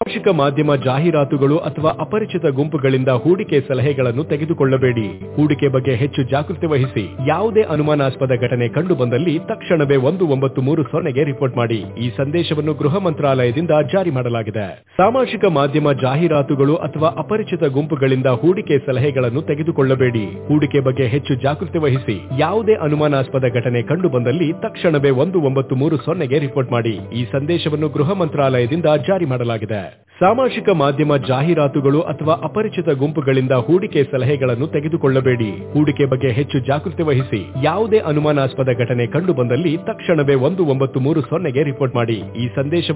ಸಾಮಾಜಿಕ ಮಾಧ್ಯಮ ಜಾಹೀರಾತುಗಳು ಅಥವಾ ಅಪರಿಚಿತ ಗುಂಪುಗಳಿಂದ ಹೂಡಿಕೆ ಸಲಹೆಗಳನ್ನು ತೆಗೆದುಕೊಳ್ಳಬೇಡಿ ಹೂಡಿಕೆ ಬಗ್ಗೆ ಹೆಚ್ಚು ಜಾಗೃತಿ ವಹಿಸಿ ಯಾವುದೇ ಅನುಮಾನಾಸ್ಪದ ಘಟನೆ ಕಂಡು ಬಂದಲ್ಲಿ ತಕ್ಷಣವೇ ಒಂದು ಒಂಬತ್ತು ಮೂರು ಸೊನ್ನೆಗೆ ರಿಪೋರ್ಟ್ ಮಾಡಿ ಈ ಸಂದೇಶವನ್ನು ಗೃಹ ಮಂತ್ರಾಲಯದಿಂದ ಜಾರಿ ಮಾಡಲಾಗಿದೆ ಸಾಮಾಜಿಕ ಮಾಧ್ಯಮ ಜಾಹೀರಾತುಗಳು ಅಥವಾ ಅಪರಿಚಿತ ಗುಂಪುಗಳಿಂದ ಹೂಡಿಕೆ ಸಲಹೆಗಳನ್ನು ತೆಗೆದುಕೊಳ್ಳಬೇಡಿ ಹೂಡಿಕೆ ಬಗ್ಗೆ ಹೆಚ್ಚು ಜಾಗೃತಿ ವಹಿಸಿ ಯಾವುದೇ ಅನುಮಾನಾಸ್ಪದ ಘಟನೆ ಕಂಡು ಬಂದಲ್ಲಿ ತಕ್ಷಣವೇ ಒಂದು ಒಂಬತ್ತು ಮೂರು ಸೊನ್ನೆಗೆ ರಿಪೋರ್ಟ್ ಮಾಡಿ ಈ ಸಂದೇಶವನ್ನು ಗೃಹ ಮಂತ್ರಾಲಯದಿಂದ ಜಾರಿ ಮಾಡಲಾಗಿದೆ ಸಾಮಾಜಿಕ ಮಾಧ್ಯಮ ಜಾಹೀರಾತುಗಳು ಅಥವಾ ಅಪರಿಚಿತ ಗುಂಪುಗಳಿಂದ ಹೂಡಿಕೆ ಸಲಹೆಗಳನ್ನು ತೆಗೆದುಕೊಳ್ಳಬೇಡಿ ಹೂಡಿಕೆ ಬಗ್ಗೆ ಹೆಚ್ಚು ಜಾಗೃತಿ ವಹಿಸಿ ಯಾವುದೇ ಅನುಮಾನಾಸ್ಪದ ಘಟನೆ ಕಂಡು ಬಂದಲ್ಲಿ ತಕ್ಷಣವೇ ಒಂದು ಒಂಬತ್ತು ಮೂರು ಸೊನ್ನೆಗೆ ರಿಪೋರ್ಟ್ ಮಾಡಿ ಈ ಸಂದೇಶವನ್ನು